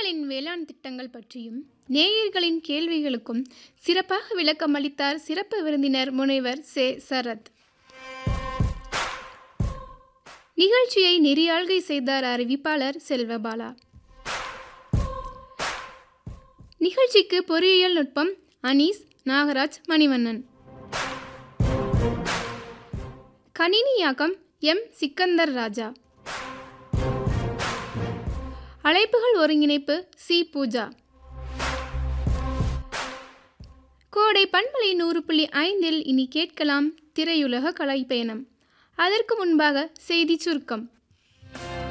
பிரதமரின் வேளாண் திட்டங்கள் பற்றியும் நேயர்களின் கேள்விகளுக்கும் சிறப்பாக விளக்கம் அளித்தார் சிறப்பு விருந்தினர் முனைவர் சே சரத் நிகழ்ச்சியை நெறியாள்கை செய்தார் அறிவிப்பாளர் செல்வபாலா நிகழ்ச்சிக்கு பொறியியல் நுட்பம் அனீஸ் நாகராஜ் மணிவண்ணன் கணினியாக்கம் எம் சிக்கந்தர் ராஜா அழைப்புகள் ஒருங்கிணைப்பு சி பூஜா கோடை பண்பலை நூறு புள்ளி ஐந்தில் இனி கேட்கலாம் திரையுலக கலைப்பயணம் அதற்கு முன்பாக செய்தி சுருக்கம்